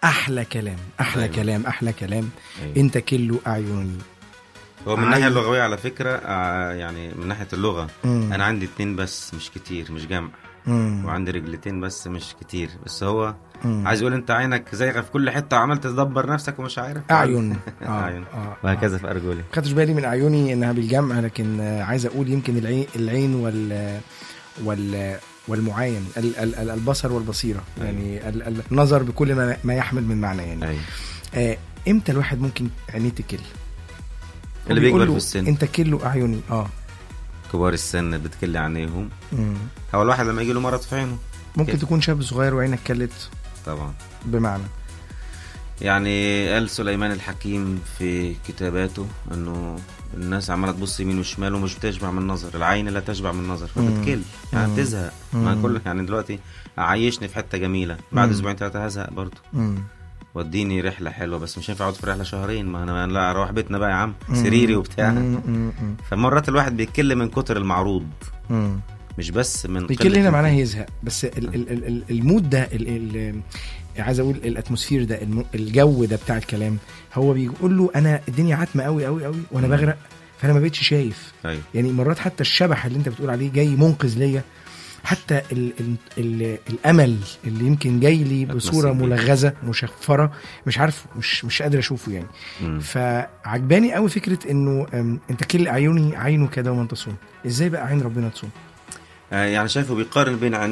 احلى كلام احلى أيوة. كلام احلى كلام أيوة. انت كله اعيني هو من الناحيه عايز- اللغويه على فكره آه، يعني من ناحيه اللغه مم. انا عندي اتنين بس مش كتير مش جمع مم. وعندي رجلتين بس مش كتير بس هو مم. عايز يقول انت عينك زيغه في كل حته وعملت تدبر نفسك ومش عارف اعين أعين. آه. وهكذا في ارجلي خدتش بالي من اعيني انها بالجمع لكن آه، عايز اقول يمكن العين العين وال وال والمعاين ال- ال- ال- البصر والبصيره أيوة. يعني ال- ال- النظر بكل ما ما يحمل من معنى يعني ايوه آه امتى الواحد ممكن عينيه تكل اللي وبيقول بيكبر له في السن انت كله اعيني اه كبار السن بتكل عينيهم مم. هو الواحد لما يجي له مرض في عينه ممكن كده. تكون شاب صغير وعينك كلت طبعا بمعنى يعني قال سليمان الحكيم في كتاباته انه الناس عماله تبص يمين وشمال ومش بتشبع من النظر العين لا تشبع من النظر فبتكل يعني مم. بتزهق ما مم. كل يعني دلوقتي عايشني في حته جميله بعد مم. اسبوعين ثلاثه هزهق برضه مم. وديني رحله حلوه بس مش هينفع اقعد في رحله شهرين ما انا لا اروح بيتنا بقى يا عم مم. سريري وبتاع مم. مم. مم. فمرات الواحد بيتكل من كتر المعروض مم. مش بس من بيكل قلة هنا معناه يزهق بس ال ال ال ال المود ده ال ال عايز اقول الاتموسفير ده الم- الجو ده بتاع الكلام هو بيقول له انا الدنيا عتمه قوي قوي قوي وانا مم. بغرق فانا ما بقتش شايف ايوه يعني مرات حتى الشبح اللي انت بتقول عليه جاي منقذ ليا حتى ال ال ال الامل اللي يمكن جاي لي بصوره أتمسك بيه. ملغزه مشفره مش عارف مش مش قادر اشوفه يعني مم. فعجباني قوي فكره انه أم، انت كل عيوني عينه كده ومن تصوم ازاي بقى عين ربنا تصوم آه، يعني شايفه بيقارن بين